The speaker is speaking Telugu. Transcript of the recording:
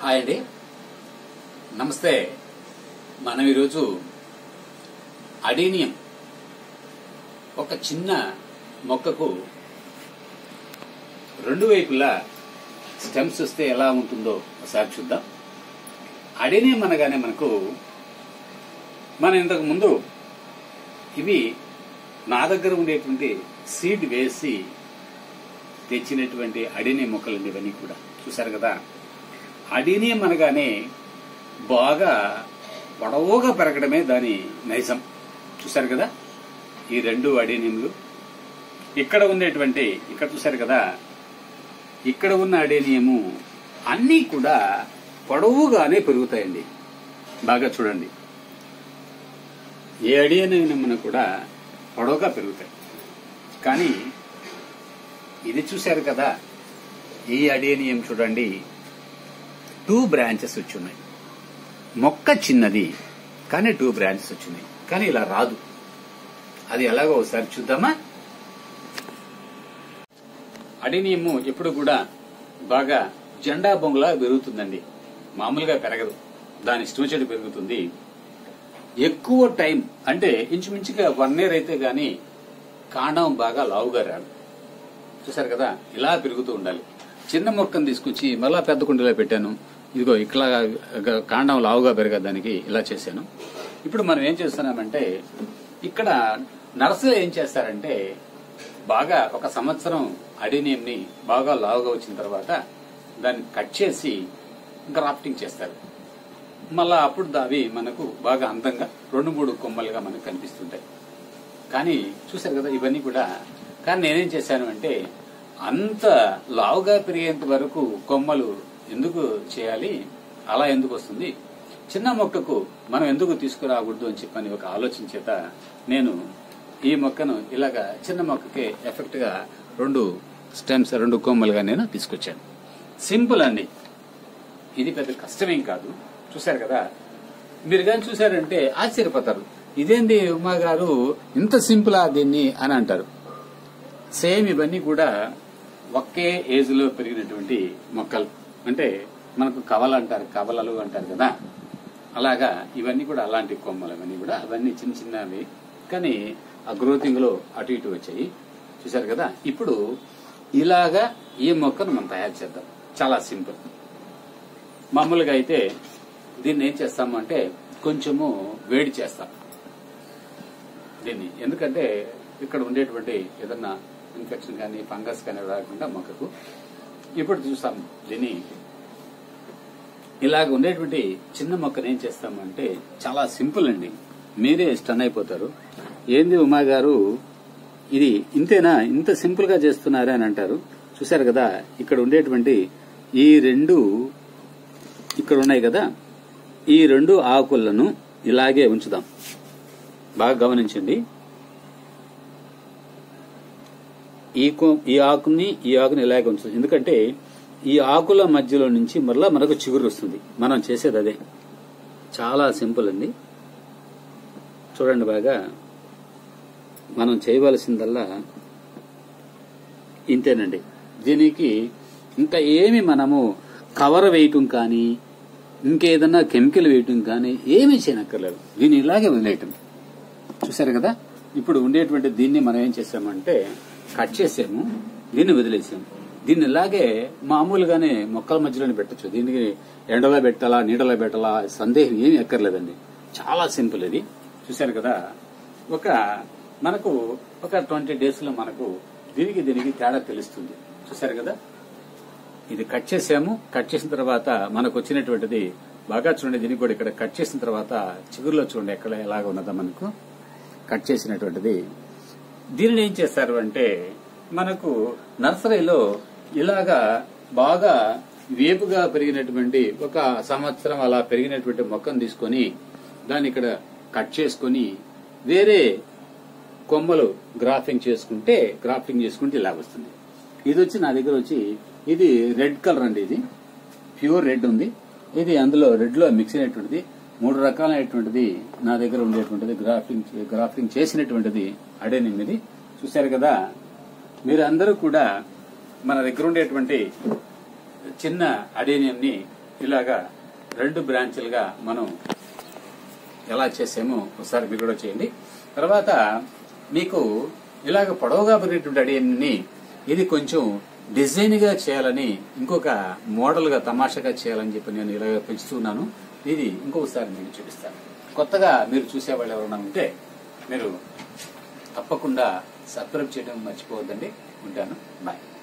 హాయ్ అండి నమస్తే మనం ఈరోజు అడీనియం ఒక చిన్న మొక్కకు రెండు వైపులా స్టెమ్స్ వస్తే ఎలా ఉంటుందో ఒకసారి చూద్దాం అడీనియం అనగానే మనకు మనం ఇంతకు ముందు ఇవి నా దగ్గర ఉండేటువంటి సీడ్ వేసి తెచ్చినటువంటి అడీనియం మొక్కలు ఇవన్నీ కూడా చూసారు కదా అడీనియం అనగానే బాగా పొడవుగా పెరగడమే దాని నైజం చూసారు కదా ఈ రెండు అడీనియంలు ఇక్కడ ఉండేటువంటి ఇక్కడ చూసారు కదా ఇక్కడ ఉన్న అడేనియము అన్నీ కూడా పొడవుగానే పెరుగుతాయండి బాగా చూడండి ఏ అడియనైనా కూడా పొడవుగా పెరుగుతాయి కానీ ఇది చూశారు కదా ఈ అడేనియం చూడండి టూ బ్రాంచెస్ వచ్చున్నాయి మొక్క చిన్నది కానీ టూ బ్రాంచెస్ వచ్చినాయి కానీ ఇలా రాదు అది ఎలాగో ఒకసారి చూద్దామా అడినియము ఎప్పుడు కూడా బాగా జెండా బొంగులా పెరుగుతుందండి మామూలుగా పెరగదు దాని ఇష్టం చెడు పెరుగుతుంది ఎక్కువ టైం అంటే ఇంచుమించుగా వన్ ఇయర్ అయితే గాని కాండం బాగా లావుగా రాదు చూసారు కదా ఇలా పెరుగుతూ ఉండాలి చిన్న మొక్కను తీసుకొచ్చి మళ్ళా పెద్ద కుండీలో పెట్టాను ఇదిగో ఇట్లా కాండం లావుగా పెరగడానికి ఇలా చేశాను ఇప్పుడు మనం ఏం చేస్తున్నామంటే ఇక్కడ నర్సులు ఏం చేస్తారంటే బాగా ఒక సంవత్సరం అడినియంని బాగా లావుగా వచ్చిన తర్వాత దాన్ని కట్ చేసి గ్రాఫ్టింగ్ చేస్తారు మళ్ళా అప్పుడు అవి మనకు బాగా అందంగా రెండు మూడు కొమ్మలుగా మనకు కనిపిస్తుంటాయి కానీ చూసారు కదా ఇవన్నీ కూడా కానీ నేనేం చేశాను అంటే అంత లావుగా పెరిగేంత వరకు కొమ్మలు ఎందుకు చేయాలి అలా ఎందుకు వస్తుంది చిన్న మొక్కకు మనం ఎందుకు తీసుకురాకూడదు అని చెప్పని ఒక ఆలోచన చేత నేను ఈ మొక్కను ఇలాగా చిన్న మొక్కకి ఎఫెక్ట్ గా రెండు స్టెమ్స్ రెండు కొమ్మలుగా నేను తీసుకొచ్చాను సింపుల్ అండి ఇది పెద్ద కష్టమేం కాదు చూశారు కదా మీరు కానీ చూశారంటే ఆశ్చర్యపోతారు ఇదేంది ఉమా గారు ఇంత సింపులా దీన్ని అని అంటారు సేమ్ ఇవన్నీ కూడా ఒకే ఏజ్ లో పెరిగినటువంటి మొక్కలు అంటే మనకు కవలు అంటారు కవలలు అంటారు కదా అలాగా ఇవన్నీ కూడా అలాంటి కొమ్మలు ఇవన్నీ కూడా అవన్నీ చిన్న చిన్నవి కానీ ఆ గ్రోతింగ్ లో అటు ఇటు వచ్చాయి చూశారు కదా ఇప్పుడు ఇలాగా ఈ మొక్కను మనం తయారు చేద్దాం చాలా సింపుల్ మామూలుగా అయితే దీన్ని ఏం చేస్తాము అంటే కొంచెము వేడి చేస్తాం దీన్ని ఎందుకంటే ఇక్కడ ఉండేటువంటి ఏదన్నా ఇన్ఫెక్షన్ కానీ ఫంగస్ కానీ రాకుండా మొక్కకు ఇప్పుడు చూస్తాం దీన్ని ఇలాగ ఉండేటువంటి చిన్న మొక్కను ఏం చేస్తాము అంటే చాలా సింపుల్ అండి మీరే స్టన్ అయిపోతారు ఏంది ఉమా గారు ఇది ఇంతేనా ఇంత సింపుల్ గా చేస్తున్నారా అని అంటారు చూశారు కదా ఇక్కడ ఉండేటువంటి ఈ రెండు ఇక్కడ ఉన్నాయి కదా ఈ రెండు ఆకులను ఇలాగే ఉంచుదాం బాగా గమనించండి ఈ కో- ఈ ఆకుని ఈ ఆకుని ఇలాగే ఉంచుదాం ఎందుకంటే ఈ ఆకుల మధ్యలో నుంచి మరలా మనకు చిగురు వస్తుంది మనం చేసేది అదే చాలా సింపుల్ అండి చూడండి బాగా మనం చేయవలసిందల్లా ఇంతేనండి దీనికి ఇంకా ఏమి మనము కవర్ వేయటం కానీ ఇంకేదన్నా కెమికల్ వేయటం కానీ ఏమీ చేయనక్కర్లేదు దీన్ని ఇలాగే వదిలేయటం చూసారు కదా ఇప్పుడు ఉండేటువంటి దీన్ని మనం ఏం చేసామంటే కట్ చేసాము దీన్ని వదిలేసాము దీన్ని ఇలాగే మామూలుగానే మొక్కల మధ్యలోనే పెట్టచ్చు దీనికి ఎండలో పెట్టాలా నీడలో పెట్టాలా సందేహం ఏమీ ఎక్కర్లేదండి చాలా సింపుల్ ఇది చూశారు కదా ఒక మనకు ఒక ట్వంటీ డేస్ లో మనకు దీనికి దీనికి తేడా తెలుస్తుంది చూశారు కదా ఇది కట్ చేసాము కట్ చేసిన తర్వాత మనకు వచ్చినటువంటిది బాగా చూడండి దీనికి కూడా ఇక్కడ కట్ చేసిన తర్వాత చిగురులో చూడండి ఎక్కడ ఎలాగ ఉన్నదో మనకు కట్ చేసినటువంటిది దీనిని ఏం చేస్తారు అంటే మనకు నర్సరీలో ఇలాగా బాగా వేపుగా పెరిగినటువంటి ఒక సంవత్సరం అలా పెరిగినటువంటి మొక్కను తీసుకొని దాన్ని ఇక్కడ కట్ చేసుకొని వేరే కొమ్మలు గ్రాఫింగ్ చేసుకుంటే గ్రాఫ్టింగ్ చేసుకుంటే ఇలా వస్తుంది ఇది వచ్చి నా దగ్గర వచ్చి ఇది రెడ్ కలర్ అండి ఇది ప్యూర్ రెడ్ ఉంది ఇది అందులో రెడ్ లో మిక్స్ అయినటువంటిది మూడు రకాలైనటువంటిది నా దగ్గర ఉండేటువంటిది గ్రాఫింగ్ గ్రాఫింగ్ చేసినటువంటిది అడేనిమ్ ఇది చూశారు కదా మీరు అందరూ కూడా మన దగ్గర ఉండేటువంటి చిన్న అడేనియం ని ఇలాగా రెండు బ్రాంచ్లుగా మనం ఎలా చేసామో ఒకసారి మీరు కూడా చేయండి తర్వాత మీకు ఇలాగ పొడవుగా పెరిగేటువంటి అడియన్ని ఇది కొంచెం డిజైన్ గా చేయాలని ఇంకొక మోడల్ గా తమాషాగా చేయాలని చెప్పి నేను ఇలాగ పెంచుతున్నాను ఇది ఇంకొకసారి మీకు చూపిస్తాను కొత్తగా మీరు చూసేవాళ్ళు ఎవరైనా ఉంటే మీరు తప్పకుండా సబ్స్క్రైబ్ చేయడం మర్చిపోవద్దండి ఉంటాను బాయ్